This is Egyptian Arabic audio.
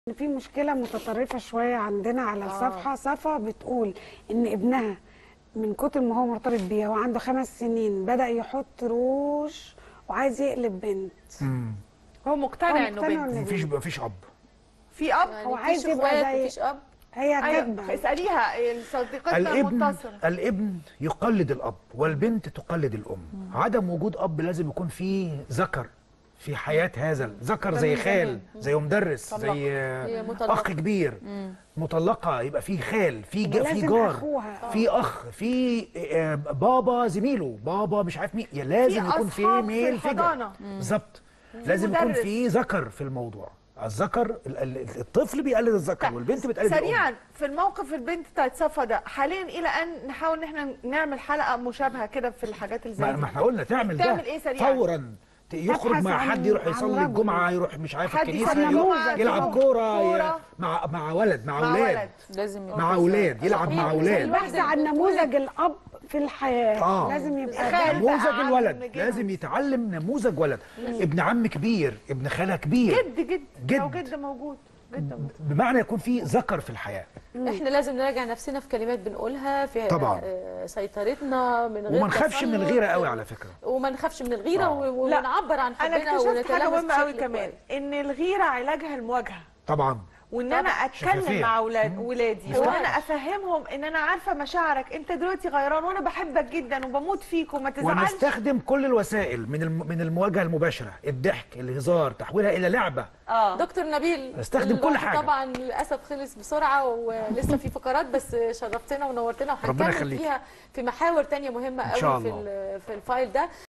إن في مشكلة متطرفة شوية عندنا على الصفحة صفا بتقول إن ابنها من كتر ما هو مرتبط بيها وعنده خمس سنين بدأ يحط روج وعايز يقلب بنت هو مقتنع هو انه مقتنع بنت إنه مفيش مفيش اب في اب هو عايز مفيش يبقى اخوات زي- مفيش اب هي ايوه كاتبة اساليها صديقتنا الابن المتصله الابن يقلد الاب والبنت تقلد الام عدم وجود اب لازم يكون فيه ذكر في حياه هذا الذكر زي خال زي مدرس زي هي مطلقة. اخ كبير مطلقه يبقى في خال في جا في ولازم جار أخوها. في اخ في آه، بابا زميله بابا مش عارف مين يا لازم يكون في أصحاب في ميل فيجر الحضانة. بالظبط لازم يكون مدرس. في ذكر في الموضوع الذكر ال- ال- الطفل بيقلد الذكر والبنت بتقلد الام سريعا في الموقف البنت بتاعت صفا ده حاليا الى ان نحاول ان احنا نعمل حلقه مشابهه كده في الحاجات اللي زي ما دي ما احنا قلنا تعمل ده تعمل إيه سريعاً؟ فورا ت- يخرج تبحث مع عن- حد يروح عن يصلي رجل. الجمعه يروح مش عارف حد الكنيسه يصلي يروح جمعة، يلعب يروح كوره كورة. ي- مع مع ولد مع مع اولاد ولد لازم يبقى مع في اولاد يلعب صحيح. مع زي اولاد الواحد البحث عن اللي بتقول- نموذج الأب في الحياة آه. لازم يبقى خال. ده. نموذج بقى الولد نجيبهم. لازم يتعلم نموذج ولد ابن عم كبير ابن خالة كبير جد جد جد. لو جد موجود جد موجود بمعنى يكون في ذكر في الحياه احنا لازم نراجع نفسنا في كلمات بنقولها في طبعاً. آه، سيطرتنا من غير وما نخافش من تسلط. الغيره قوي على فكره وما نخافش من الغيره آه. و- لا. ونعبر عن انا حبنا اكتشفت حاجه ونتلامس مهمه قوي بشكل كمان كويس. ان الغيره علاجها المواجهه طبعا وان انا اتكلم شفافية. مع اولاد ولادي هو وانا أنا. افهمهم ان انا عارفه مشاعرك انت دلوقتي غيران وانا بحبك جدا وبموت فيك وما تزعلش ونستخدم كل الوسائل من الم... من المواجهه المباشره الضحك الهزار تحويلها الى لعبه اه دكتور نبيل استخدم كل الوقت حاجة. طبعا للاسف خلص بسرعه ولسه في فقرات بس شرفتنا ونورتنا ربنا وهنكمل يخليك. فيها في محاور تانية مهمه إن شاء قوي في الله. ال- في الفايل ده